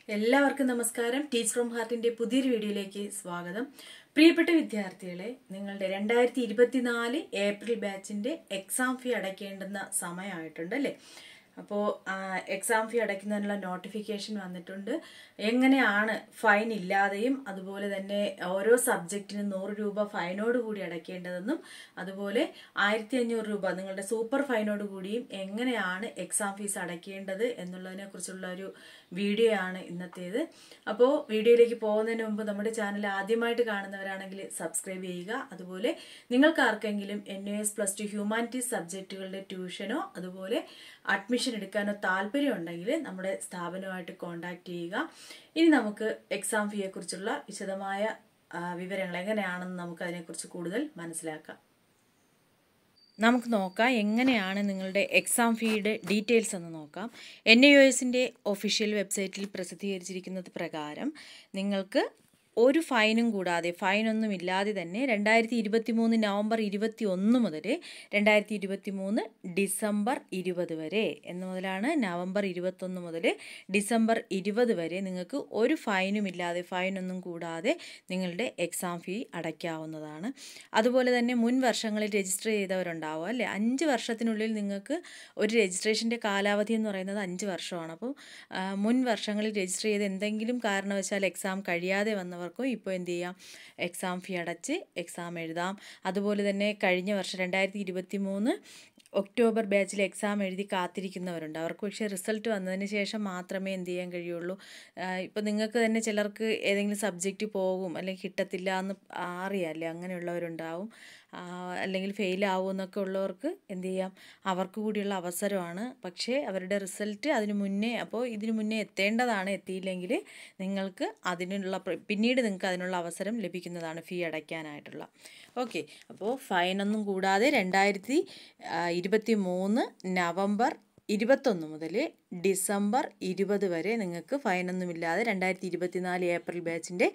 എല്ലാവർക്കും നമസ്കാരം teach from ഹാർട്ടിന്റെ പുതിയൊരു വീഡിയോയിലേക്ക് സ്വാഗതം പ്രിയപ്പെട്ട വിദ്യാർത്ഥികളെ നിങ്ങളുടെ രണ്ടായിരത്തി ഇരുപത്തിനാല് ഏപ്രിൽ ബാച്ചിന്റെ എക്സാം ഫീ അടയ്ക്കേണ്ടുന്ന സമയമായിട്ടുണ്ട് അല്ലേ അപ്പോൾ എക്സാം ഫീ അടയ്ക്കുന്നതിനുള്ള നോട്ടിഫിക്കേഷൻ വന്നിട്ടുണ്ട് എങ്ങനെയാണ് ഫൈൻ ഇല്ലാതെയും അതുപോലെ തന്നെ ഓരോ സബ്ജക്റ്റിനും നൂറ് രൂപ ഫൈനോട് കൂടി അടയ്ക്കേണ്ടതെന്നും അതുപോലെ ആയിരത്തി അഞ്ഞൂറ് രൂപ നിങ്ങളുടെ സൂപ്പർ ഫൈനോട് കൂടിയും എങ്ങനെയാണ് എക്സാം ഫീസ് അടയ്ക്കേണ്ടത് എന്നുള്ളതിനെ കുറിച്ചുള്ള ഒരു വീഡിയോ ആണ് ഇന്നത്തേത് അപ്പോൾ വീഡിയോയിലേക്ക് പോകുന്നതിന് മുമ്പ് നമ്മുടെ ചാനൽ ആദ്യമായിട്ട് കാണുന്നവരാണെങ്കിൽ സബ്സ്ക്രൈബ് ചെയ്യുക അതുപോലെ നിങ്ങൾക്ക് ആർക്കെങ്കിലും N A S plus two humanities സബ്ജക്റ്റുകളുടെ ട്യൂഷനോ അതുപോലെ അഡ്മിഷൻ എടുക്കാനോ താല്പര്യം ഉണ്ടെങ്കിൽ നമ്മുടെ സ്ഥാപനവുമായിട്ട് കോൺടാക്ട് ചെയ്യുക ഇനി നമുക്ക് എക്സാം ഫീയെ കുറിച്ചുള്ള വിശദമായ ആ, വിവരങ്ങൾ എങ്ങനെയാണെന്ന് നമുക്ക് അതിനെക്കുറിച്ച് കൂടുതൽ മനസ്സിലാക്കാം നമുക്ക് നോക്കാം എങ്ങനെയാണ് നിങ്ങളുടെ എക്സാം ഫീയുടെ ഡീറ്റെയിൽസ് എന്ന് നോക്കാം എൻ ഐ ഒ എസിൻ്റെ ഒഫീഷ്യൽ വെബ്സൈറ്റിൽ പ്രസിദ്ധീകരിച്ചിരിക്കുന്നത് പ്രകാരം നിങ്ങൾക്ക് ഒരു ഫൈനും കൂടാതെ ഫൈനൊന്നും ഇല്ലാതെ തന്നെ രണ്ടായിരത്തി ഇരുപത്തി മൂന്ന് നവംബർ ഇരുപത്തി ഒന്ന് മുതൽ രണ്ടായിരത്തി ഇരുപത്തി മൂന്ന് ഡിസംബർ ഇരുപത് വരെ എന്ന് മുതലാണ് നവംബർ ഇരുപത്തൊന്ന് മുതൽ ഡിസംബർ ഇരുപത് വരെ നിങ്ങൾക്ക് ഒരു ഫൈനും ഇല്ലാതെ ഫൈനൊന്നും കൂടാതെ നിങ്ങളുടെ എക്സാം ഫീ അടയ്ക്കാവുന്നതാണ് അതുപോലെ തന്നെ മുൻ വർഷങ്ങളിൽ രജിസ്റ്റർ ചെയ്തവരുണ്ടാവും അല്ലേ അഞ്ച് വർഷത്തിനുള്ളിൽ നിങ്ങൾക്ക് ഒരു രജിസ്ട്രേഷൻ്റെ കാലാവധി എന്ന് പറയുന്നത് അഞ്ച് വർഷമാണ് അപ്പോൾ ആ, മുൻ വർഷങ്ങളിൽ രജിസ്റ്റർ ചെയ്ത് എന്തെങ്കിലും കാരണവശാൽ എക്സാം കഴിയാതെ വന്നവർക്കും ഇപ്പോൾ എന്ത് ചെയ്യാം എക്സാം ഫീ അടച്ച് എക്സാം എഴുതാം അതുപോലെ തന്നെ കഴിഞ്ഞ വർഷം രണ്ടായിരത്തി ഇരുപത്തി മൂന്ന് ഒക്ടോബർ ബാച്ചിൽ എക്സാം എഴുതി കാത്തിരിക്കുന്നവരുണ്ട് അവർക്ക് പക്ഷേ റിസൾട്ട് വന്നതിന് ശേഷം മാത്രമേ എന്ത് ചെയ്യാൻ കഴിയുള്ളൂ ഇപ്പോൾ നിങ്ങൾക്ക് തന്നെ ചിലർക്ക് ഏതെങ്കിലും സബ്ജക്റ്റ് പോകും അല്ലെങ്കിൽ കിട്ടത്തില്ല എന്ന് അറിയാമല്ലേ അങ്ങനെയുള്ളവരുണ്ടാവും ആ, അല്ലെങ്കിൽ ഫെയിൽ ആവുമെന്നൊക്കെ ഉള്ളവർക്ക് എന്ത് ചെയ്യാം അവർക്ക് കൂടിയുള്ള അവസരമാണ് പക്ഷേ അവരുടെ റിസൾട്ട് അതിന് മുന്നേ അപ്പോൾ ഇതിന് മുന്നേ എത്തേണ്ടതാണ് എത്തിയില്ലെങ്കിൽ നിങ്ങൾക്ക് അതിനുള്ള പ്ര- പിന്നീട് നിങ്ങൾക്ക് അതിനുള്ള അവസരം ലഭിക്കുന്നതാണ് ഫീ അടയ്ക്കാനായിട്ടുള്ള ഓക്കെ അപ്പോൾ ഫൈനൊന്നും കൂടാതെ രണ്ടായിരത്തി ഇരുപത്തി മൂന്ന് നവംബർ ഇരുപത്തൊന്ന് മുതൽ ഡിസംബർ ഇരുപത് വരെ നിങ്ങൾക്ക് ഫൈനൊന്നുമില്ലാതെ രണ്ടായിരത്തി ഇരുപത്തിനാല് ഏപ്രിൽ ബാച്ചിൻ്റെ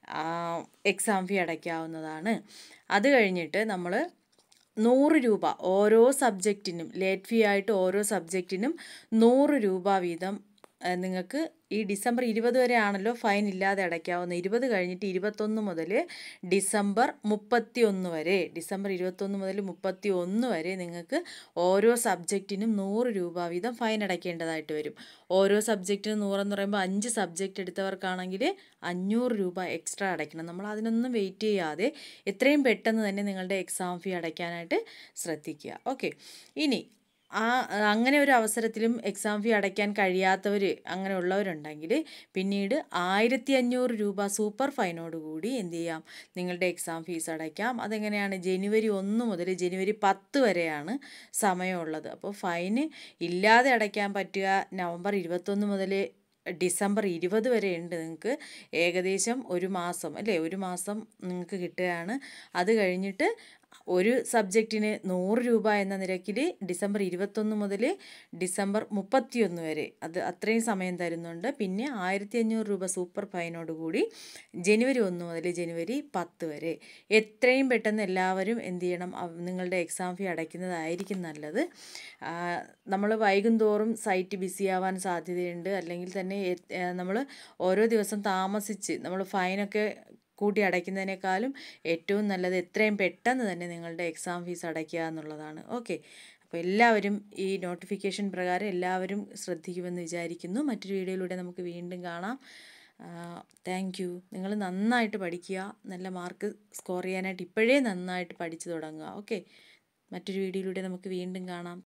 എക്സാം ഫീ അടയ്ക്കാവുന്നതാണ് അത് കഴിഞ്ഞിട്ട് നമ്മൾ നൂറ് രൂപ ഓരോ സബ്ജക്റ്റിനും ലേറ്റ് ഫീ ആയിട്ട് ഓരോ സബ്ജക്റ്റിനും നൂറ് രൂപ വീതം ആ, നിങ്ങൾക്ക് ഈ ഡിസംബർ ഇരുപത് വരെ ആണല്ലോ ഫൈൻ ഇല്ലാതെ അടയ്ക്കാവുന്ന ഇരുപത് കഴിഞ്ഞിട്ട് ഇരുപത്തൊന്ന് മുതൽ ഡിസംബർ മുപ്പത്തി ഒന്ന് വരെ ഡിസംബർ ഇരുപത്തൊന്ന് മുതൽ മുപ്പത്തി ഒന്ന് വരെ നിങ്ങൾക്ക് ഓരോ സബ്ജക്റ്റിനും നൂറ് രൂപ വീതം ഫൈൻ അടയ്ക്കേണ്ടതായിട്ട് വരും ഓരോ സബ്ജക്റ്റിനും നൂറെന്ന് പറയുമ്പോൾ അഞ്ച് സബ്ജക്റ്റ് എടുത്തവർക്കാണെങ്കിൽ അഞ്ഞൂറ് രൂപ എക്സ്ട്രാ അടയ്ക്കണം നമ്മൾ അതിനൊന്നും വെയിറ്റ് ചെയ്യാതെ എത്രയും പെട്ടെന്ന് തന്നെ നിങ്ങളുടെ എക്സാം ഫീ അടയ്ക്കാനായിട്ട് ശ്രദ്ധിക്കുക ഓക്കെ ഇനി ആ അങ്ങനെ ഒരു അവസരത്തിലും എക്സാം ഫീ അടയ്ക്കാൻ കഴിയാത്തവർ അങ്ങനെ ഉള്ളവരുണ്ടെങ്കിൽ പിന്നീട് ആയിരത്തി അഞ്ഞൂറ് രൂപ സൂപ്പർ ഫൈനോട് കൂടി എന്ത് ചെയ്യാം നിങ്ങളുടെ എക്സാം ഫീസ് അടയ്ക്കാം അതെങ്ങനെയാണ് ജനുവരി ഒന്ന് മുതൽ ജനുവരി പത്ത് വരെയാണ് സമയമുള്ളത് അപ്പോൾ ഫൈന് ഇല്ലാതെ അടയ്ക്കാൻ പറ്റുക നവംബർ ഇരുപത്തൊന്ന് മുതൽ ഡിസംബർ ഇരുപത് വരെ ഉണ്ട് നിങ്ങൾക്ക് ഏകദേശം ഒരു മാസം അല്ലേ ഒരു മാസം നിങ്ങൾക്ക് കിട്ടുകയാണ് അത് കഴിഞ്ഞിട്ട് ഒരു സബ്ജക്റ്റിന് നൂറ് രൂപ എന്ന നിരക്കിൽ ഡിസംബർ ഇരുപത്തൊന്ന് മുതൽ ഡിസംബർ മുപ്പത്തിയൊന്ന് വരെ അത് അത്രയും സമയം തരുന്നുണ്ട് പിന്നെ ആയിരത്തി അഞ്ഞൂറ് രൂപ സൂപ്പർ ഫൈനോട് കൂടി ജനുവരി ഒന്ന് മുതൽ ജനുവരി പത്ത് വരെ എത്രയും പെട്ടെന്ന് എല്ലാവരും എന്ത് ചെയ്യണം അവ- നിങ്ങളുടെ എക്സാം ഫീ അടയ്ക്കുന്നതായിരിക്കും നല്ലത് നമ്മൾ വൈകുന്തോറും സൈറ്റ് ബിസി ആവാൻ സാധ്യതയുണ്ട് അല്ലെങ്കിൽ തന്നെ നമ്മൾ ഓരോ ദിവസം താമസിച്ച് നമ്മൾ ഫൈനൊക്കെ കൂട്ടി അടയ്ക്കുന്നതിനേക്കാളും ഏറ്റവും നല്ലത് എത്രയും പെട്ടെന്ന് തന്നെ നിങ്ങളുടെ എക്സാം ഫീസ് അടയ്ക്കുക എന്നുള്ളതാണ് ഓക്കെ അപ്പോൾ എല്ലാവരും ഈ നോട്ടിഫിക്കേഷൻ പ്രകാരം എല്ലാവരും ശ്രദ്ധിക്കുമെന്ന് വിചാരിക്കുന്നു മറ്റൊരു വീഡിയോയിലൂടെ നമുക്ക് വീണ്ടും കാണാം താങ്ക് യു നിങ്ങൾ നന്നായിട്ട് പഠിക്കുക നല്ല മാർക്ക് സ്കോർ ചെയ്യാനായിട്ട് ഇപ്പോഴേ നന്നായിട്ട് പഠിച്ചു തുടങ്ങുക ഓക്കെ മറ്റൊരു വീഡിയോയിലൂടെ നമുക്ക് വീണ്ടും കാണാം